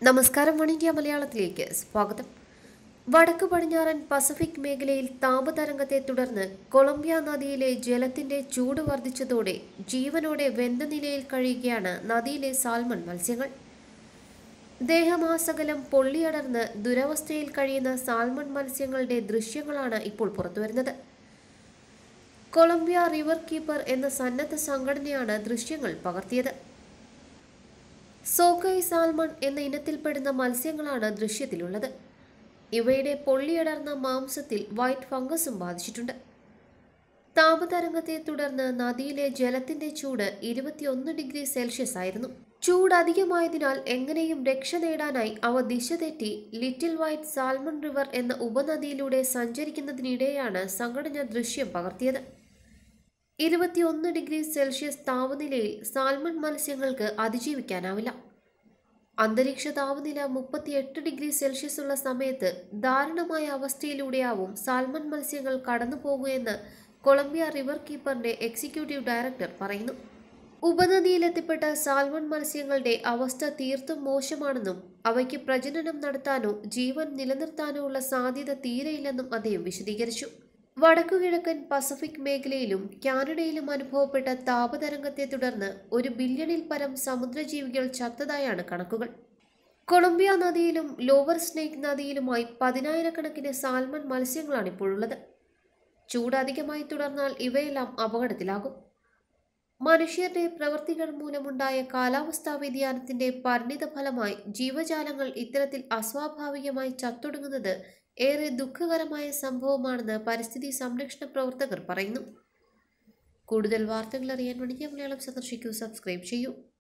നമസ്കാരം one India മലയാളത്തിലേക്ക് സ്വാഗതം വടക്ക് പടിഞ്ഞാറൻ പസഫിക് മേഖലയിൽ താപതരംഗത്തെ തുടർന്ന് കൊളംബിയ നദിയിലെ ജലത്തിന്റെ ചൂട് വർദ്ധിച്ചതോടെ ജീവനോടെ വെന്ത നിലയിൽ കഴിയുകയാണ് നദിയിലെ സാൽമൺ മത്സ്യങ്ങൾ ദേഹമാസകലം പൊള്ളിയടർന്ന് ദുരവസ്ഥയിൽ കഴിയുന്ന സാൽമൺ മത്സ്യങ്ങളുടെ ദൃശ്യങ്ങളാണ് ഇപ്പോൾ പുറത്തുവരുന്നത് കൊളംബിയ റിവർ കീപ്പർ എന്ന സന്നദ്ധ സംഘടനയാണ് ദൃശ്യങ്ങൾ പകർത്തിയത് സോക്കൈ സാൽമൺ എന്ന ഇനത്തിൽപ്പെടുന്ന മത്സ്യങ്ങളാണ് ദൃശ്യത്തിലുള്ളത് ഇവയുടെ പൊള്ളിയടർന്ന മാംസത്തിൽ വൈറ്റ് ഫംഗസും ബാധിച്ചിട്ടുണ്ട് താപതരംഗത്തെ തുടർന്ന് നദിയിലെ ജലത്തിന്റെ ചൂട് ഇരുപത്തിയൊന്ന് ഡിഗ്രി സെൽഷ്യസ് ആയിരുന്നു ചൂട് അധികമായതിനാൽ എങ്ങനെയും രക്ഷ നേടാനായി അവ ദിശ തെറ്റി ലിറ്റിൽ വൈറ്റ് സാൽമൺ റിവർ എന്ന ഉപനദിയിലൂടെ സഞ്ചരിക്കുന്നതിനിടെയാണ് സംഘടന ദൃശ്യം പകർത്തിയത് ഇരുപത്തിയൊന്ന് ഡിഗ്രി സെൽഷ്യസ് താപനിലയിൽ സാൽമൺ മത്സ്യങ്ങൾക്ക് അതിജീവിക്കാനാവില്ല അന്തരീക്ഷ താപനില മുപ്പത്തിയെട്ട് ഡിഗ്രി സെൽഷ്യസ് ഉള്ള സമയത്ത് ദാരുണമായ അവസ്ഥയിലൂടെയാവും സാൽമൺ മത്സ്യങ്ങൾ കടന്നു പോകുകയെന്ന് കൊളംബിയ റിവർ കീപ്പറിന്റെ എക്സിക്യൂട്ടീവ് ഡയറക്ടർ പറയുന്നു ഉപനദിയിലെത്തിപ്പെട്ട സാൽമൺ മത്സ്യങ്ങളുടെ അവസ്ഥ തീർത്തും മോശമാണെന്നും അവയ്ക്ക് പ്രജനനം നടത്താനോ ജീവൻ നിലനിർത്താനോ ഉള്ള സാധ്യത തീരെയില്ലെന്നും അദ്ദേഹം വിശദീകരിച്ചു വടക്കുകിഴക്കൻ പസഫിക് മേഖലയിലും കാനഡയിലും അനുഭവപ്പെട്ട താപതരംഗത്തെ തുടർന്ന് ഒരു ബില്യണിൽ പരം സമുദ്രജീവികൾ ചത്തതായാണ് കണക്കുകൾ കൊളംബിയ നദിയിലും ലോവർ സ്നേക്ക് നദിയിലുമായി പതിനായിരക്കണക്കിന് സാൽമൺ മത്സ്യങ്ങളാണ് ഇപ്പോഴുള്ളത് ചൂട് അധികമായി തുടർന്നാൽ ഇവയെല്ലാം അപകടത്തിലാകും മനുഷ്യരുടെ പ്രവൃത്തികൾ മൂലമുണ്ടായ കാലാവസ്ഥാ വ്യതിയാനത്തിന്റെ പരിണിത ഫലമായി ജീവജാലങ്ങൾ ഇത്തരത്തിൽ അസ്വാഭാവികമായി ചത്തൊടുങ്ങുന്നത് ഏറെ ദുഃഖകരമായ സംഭവമാണെന്ന് പരിസ്ഥിതി സംരക്ഷണ പ്രവർത്തകർ പറയുന്നു കൂടുതൽ വാർത്തകൾ അറിയാൻ വേണ്ടി മലയാളം സന്ദർശിക്കൂ സബ്സ്ക്രൈബ് ചെയ്യൂ